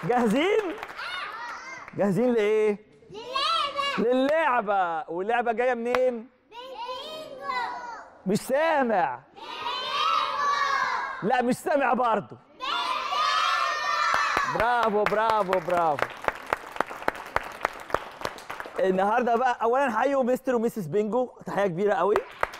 جاهزين جاهزين لايه للعبه واللعبه جايه منين مش سامع لا مش سامع برضه برافو برافو برافو النهارده بقى اولا حيوا مستر وميسس بينجو تحيه كبيره قوي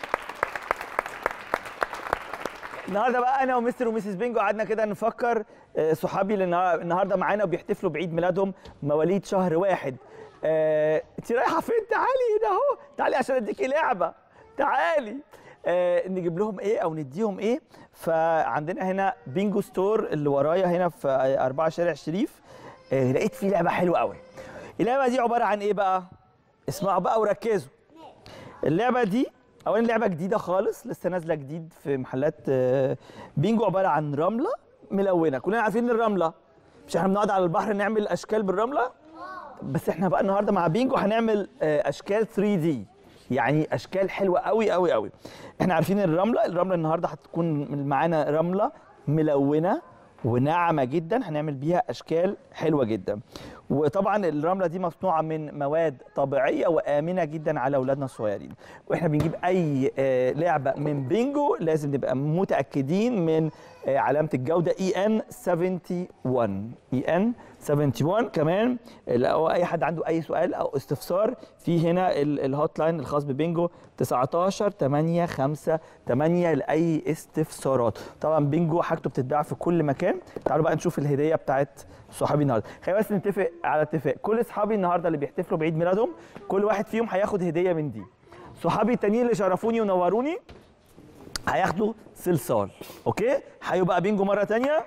النهارده بقى انا ومستر وميسس بينجو قعدنا كده نفكر آه، صحابي اللي النها- النهارده معانا وبيحتفلوا بعيد ميلادهم مواليد شهر واحد آه، انت رايحه فين تعالي هنا اهو تعالي عشان اديكي لعبه تعالي آه، نجيب لهم ايه او نديهم ايه فعندنا هنا بينجو ستور اللي ورايا هنا في آه، 4 شارع الشريف آه، لقيت فيه لعبه حلوه قوي اللعبه دي عباره عن ايه بقى اسمعوا بقى وركزوا اللعبه دي اولا لعبه جديده خالص لسه نازله جديد في محلات آه، بينجو عباره عن رمله ملونه كلنا عارفين الرمله مش احنا بنقعد على البحر نعمل اشكال بالرمله بس احنا بقى النهارده مع بينجو هنعمل آه، اشكال 3 دي يعني اشكال حلوه قوي قوي قوي احنا عارفين الرمله الرمله النهارده هتكون معانا رمله ملونه وناعمه جدا هنعمل بيها اشكال حلوه جدا وطبعا الرمله دي مصنوعه من مواد طبيعيه وامنه جدا على اولادنا الصغيرين واحنا بنجيب اي آه، لعبه من بينجو لازم نبقى متاكدين من آه، علامه الجوده اي ان 71 اي ان 71 كمان لو اي حد عنده اي سؤال او استفسار في هنا ال- الهوت لاين الخاص ببينجو 19 8 5 8 لاي استفسارات طبعا بينجو حاجته بتتباع في كل مكان تعالوا بقى نشوف الهديه بتاعت صحابي النهارده خلينا بس نتفق على اتفاق كل اصحابي النهارده اللي بيحتفلوا بعيد ميلادهم كل واحد فيهم هياخد هديه من دي صحابي التانيين اللي شرفوني ونوروني هياخدوا صلصال اوكي حيوا بقى بينجو مره تانية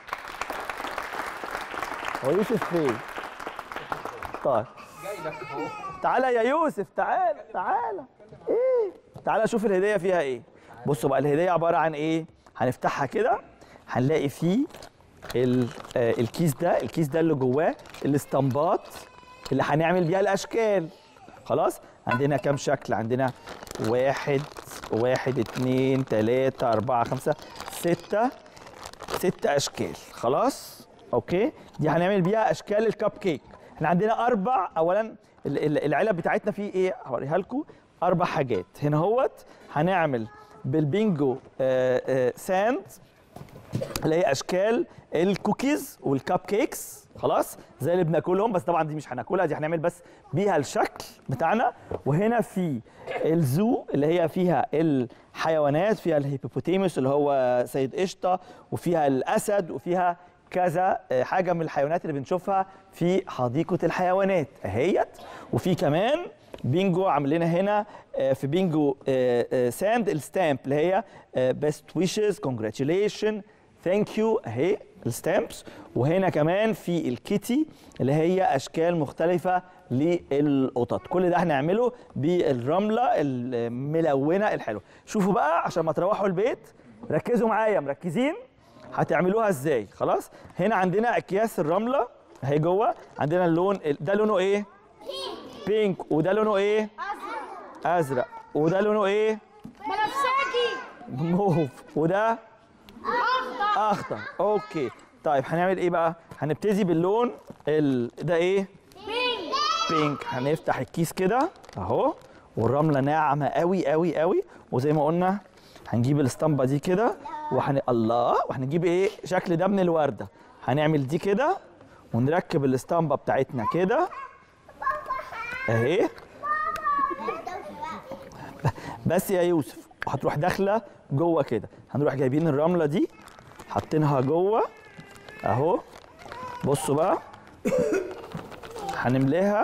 هو يوسف فين طيب تعالى يا يوسف تعالى تعالى ايه تعالى شوف الهديه فيها ايه بصوا بقى الهديه عباره عن ايه هنفتحها كده هنلاقي فيه ال- آه، الكيس ده الكيس ده اللي جواه الاستنباط اللي هنعمل بيها الاشكال خلاص عندنا كام شكل عندنا واحد واحد اتنين تلاتة أربعة خمسة ستة ست اشكال خلاص اوكي دي هنعمل بيها اشكال الكب كيك احنا عندنا اربع اولا ال- ال- العلب بتاعتنا فيه ايه هوريها لكم اربع حاجات هنا هوت هنعمل بالبينجو آه، آه، ساند اللي هي اشكال الكوكيز والكب كيكس خلاص زي اللي بناكلهم بس طبعا دي مش هناكلها دي هنعمل بس بيها الشكل بتاعنا وهنا في الزو اللي هي فيها الحيوانات فيها الهيبوبوتيموس اللي هو سيد قشطه وفيها الاسد وفيها كذا آه، حاجه من الحيوانات اللي بنشوفها في حديقه الحيوانات اهيت وفي كمان بينجو عامل لنا هنا آه، في بينجو آه، آه، ساند الستامب اللي هي بيست ويشز كونجراتيوليشن ثانك يو اهي الستامبس وهنا كمان في الكيتي اللي هي اشكال مختلفه للقطط كل ده هنعمله بالرمله الملونه الحلوه شوفوا بقى عشان ما تروحوا البيت ركزوا معايا مركزين هتعملوها ازاي خلاص هنا عندنا اكياس الرمله اهي جوه عندنا اللون ده لونه ايه بينك وده لونه ايه ازرق وده لونه ايه بنفسجي موف وده اخضر اخضر اوكي طيب هنعمل ايه بقى هنبتدي باللون ال... ده ايه بينك بينك هنفتح الكيس كده اهو والرمله ناعمه قوي قوي قوي وزي ما قلنا هنجيب الاسطمبه دي كده وهن الله وهنجيب ايه شكل ده من الورده هنعمل دي كده ونركب الاسطمبه بتاعتنا كده اهي بس يا يوسف وهتروح داخله جوه كده هنروح جايبين الرمله دي حاطينها جوه اهو بصوا بقى هنملاها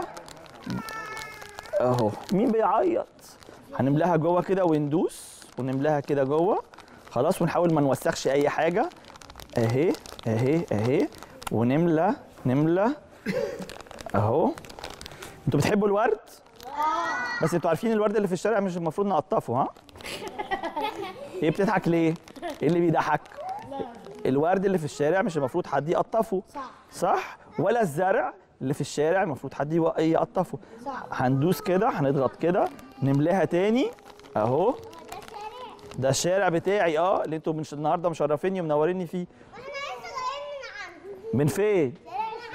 اهو مين بيعيط هنملاها جوه كده وندوس ونملاها كده جوه خلاص ونحاول ما نوسخش اي حاجه اهي اهي اهي ونملى نملى اهو انتوا بتحبوا الورد بس انتوا عارفين الورد اللي في الشارع مش المفروض نقطفه ها ايه بتضحك ليه ايه اللي بيضحك الورد اللي في الشارع مش المفروض حد يقطفه صح صح ولا الزرع اللي في الشارع المفروض حد يوق- يقطفه صح هندوس كده هنضغط كده نملاها تاني اهو ده الشارع بتاعي اه اللي انتوا مش النهارده مشرفيني ومنوريني فيه احنا لسه جايين من عنده من فين من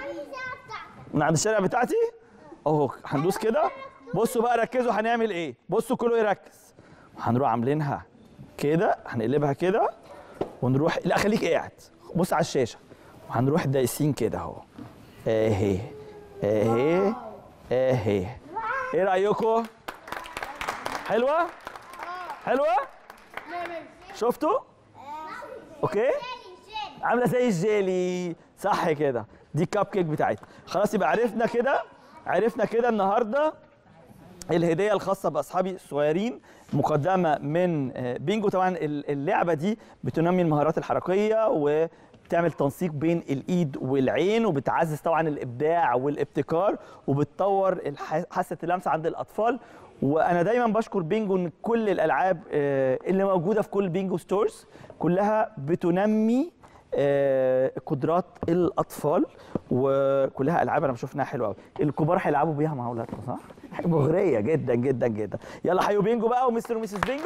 من عند الشارع بتاعتي اهو هندوس كده بصوا بقى ركزوا هنعمل ايه بصوا كله يركز هنروح عاملينها كده هنقلبها كده ونروح لا خليك قاعد بص على الشاشه وهنروح دايسين كده اهو اهي اهي اهي ايه رايكم حلوه حلوه شفتوا اوكي عامله زي الجيلي صح كده دي الكب كيك بتاعتنا خلاص يبقى عرفنا كده عرفنا كده النهارده الهديه الخاصه باصحابي الصغيرين مقدمه من آه، بينجو طبعا ال- اللعبه دي بتنمي المهارات الحركيه وبتعمل تنسيق بين الايد والعين وبتعزز طبعا الابداع والابتكار وبتطور الح- حاسه اللمسه عند الاطفال وانا دايما بشكر بينجو ان كل الالعاب آه، اللي موجوده في كل بينجو ستورز كلها بتنمي آه، قدرات الاطفال وكلها العاب انا بشوف انها حلوه قوي الكبار هيلعبوا بيها مع اولادهم صح مغريه جدا جدا جدا يلا حيو بينجو بقى ومستر وميسيس بينجو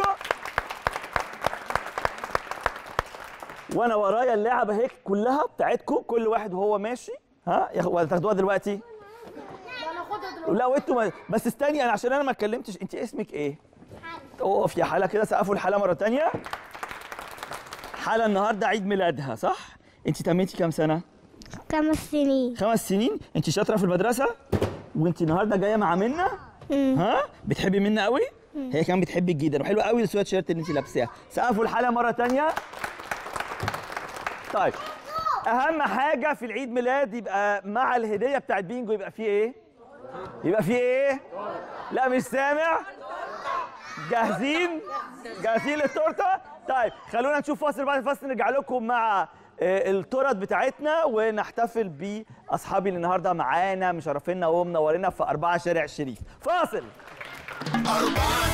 وانا ورايا اللعبه هيك كلها بتاعتكم كل واحد وهو ماشي ها ياخ- ولا تاخدوها دلوقتي انا خدها دلوقتي لا وانتوا ما... بس استني انا عشان انا ما اتكلمتش انت اسمك ايه اقف يا حاله كده سقفوا الحاله مره تانية حاله النهارده عيد ميلادها صح انت تميتي كام سنه خمس سنين خمس سنين انت شاطره في المدرسه وانت النهارده جايه مع منى ها بتحبي منى قوي هي كمان بتحبك جدا وحلوه قوي السويت شيرت اللي انت لابساها سقفوا الحلقه مره تانية طيب اهم حاجه في العيد ميلاد يبقى مع الهديه بتاعت بينجو يبقى فيه ايه يبقى فيه ايه لا مش سامع جاهزين جاهزين للتورته طيب خلونا نشوف فاصل بعد الفاصل نرجع لكم مع آه، التورت بتاعتنا ونحتفل باصحابي اللي النهارده معانا مشرفينا ومنورينا في أربعة شارع الشريف فاصل